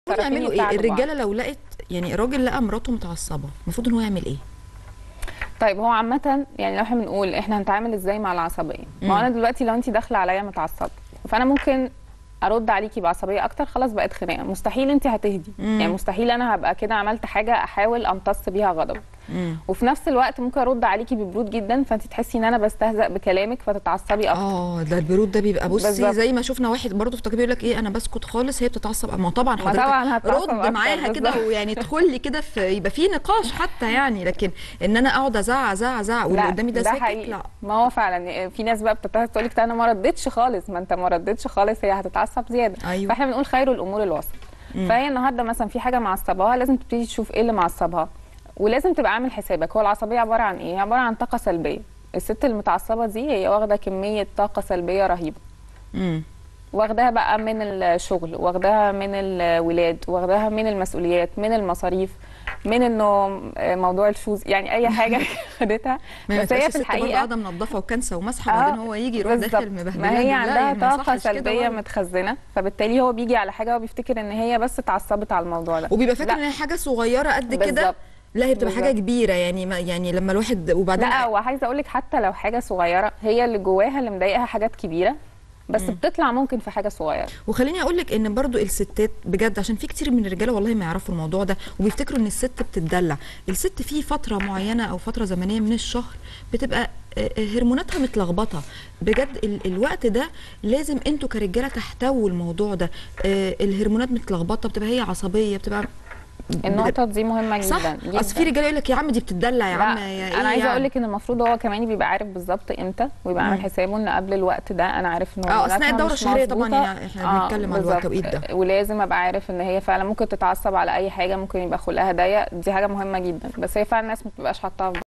المفروض الطرفين يعملوا ايه يساعدوا بعض. الرجاله لو لقت يعني راجل لقى مراته متعصبه المفروض ان هو يعمل ايه طيب هو عامة يعني لو احنا بنقول احنا هنتعامل ازاي مع العصبية ما هو انا دلوقتي لو انت داخلة عليا متعصبة فانا ممكن ارد عليكي بعصبيه اكتر خلاص بقت خناقه مستحيل انت هتهدي مم. يعني مستحيل انا هبقى كده عملت حاجه احاول امتص بيها غضب مم. وفي نفس الوقت ممكن ارد عليكي ببرود جدا فانت تحسي ان انا بستهزأ بكلامك فتتعصبي اكتر اه ده البرود ده بيبقى بصي بالظبط. زي ما شفنا واحد برضه في تقرير يقول لك ايه انا بسكت خالص هي بتتعصب ما طبعا ما حضرتك طبعا هتعصب رد أكتر معاها كده بالظبط. ويعني ادخل لي كده في يبقى في نقاش حتى يعني لكن ان انا اقعد ازعق ازعق ازعق واللي لا قدامي ده, ده ساكت حقيقي لا ما هو فعلا في ناس بقى بتبتدي تقول لك انا ما ردتش خالص ما انت ما ردتش خالص هي هتتعصب زياده أيوة. فاحنا بنقول خير الامور الوسط فهي النهارده مثلا في حاجه معصباها لازم تبتدي تشوف ايه اللي معصبها ولازم تبقى عامل حسابك هو العصبيه عباره عن ايه عباره عن طاقه سلبيه الست المتعصبه دي هي واخده كميه طاقه سلبيه رهيبه مم. واخداها بقى من الشغل واخداها من الولاد واخداها من المسؤوليات من المصاريف من انه موضوع الشوز يعني اي حاجه خدتها ما بس هي ينفعش في الست برضه الحقيقه قاعده منظفه وكنسه ومسحه آه، وبعدين هو يجي يروح بالظبط. داخل مبهدله ما هي لا، عندها يعني ما طاقه يصحش كده سلبيه برضه. متخزنه فبالتالي هو بيجي على حاجه وبيفتكر ان هي بس اتعصبت على الموضوع ده وبيبقى فاكر لا. ان هي حاجه صغيره قد كده بالظبط. لا هي بتبقى حاجه بالظبط. كبيره يعني ما يعني لما الواحد وبعدين لا وعايزه اقول لك حتى لو حاجه صغيره هي اللي جواها اللي مضايقها حاجات كبيره بس بتطلع ممكن في حاجه صغيره وخليني اقول لك ان برضو الستات بجد عشان في كتير من الرجاله والله ما يعرفوا الموضوع ده وبيفتكروا ان الست بتتدلع الست في فتره معينه او فتره زمنيه من الشهر بتبقى آه، آه، هرموناتها متلخبطه بجد ال الوقت ده لازم انتوا كرجاله تحتووا الموضوع ده آه، الهرمونات متلخبطه بتبقى هي عصبيه بتبقى النقطه دي مهمه جدا صح جدا اصل في رجاله يقول لك يا عم دي بتتدلع يا لا عم يا انا عايزه يعني؟ اقول لك ان المفروض هو كمان بيبقى عارف بالظبط امتى ويبقى عامل مم. حسابه ان قبل الوقت ده انا عارف ان اه اثناء هرموناتها الدوره مش الشهريه طبعا مظبوطة. يعني احنا بنتكلم على بالظبط. التوقيت ده ولازم ابقى عارف ان هي فعلا ممكن تتعصب على اي حاجه ممكن يبقى خلقها ضيق دي حاجه مهمه جدا بس هي فعلا الناس ما بتبقاش حاطاها في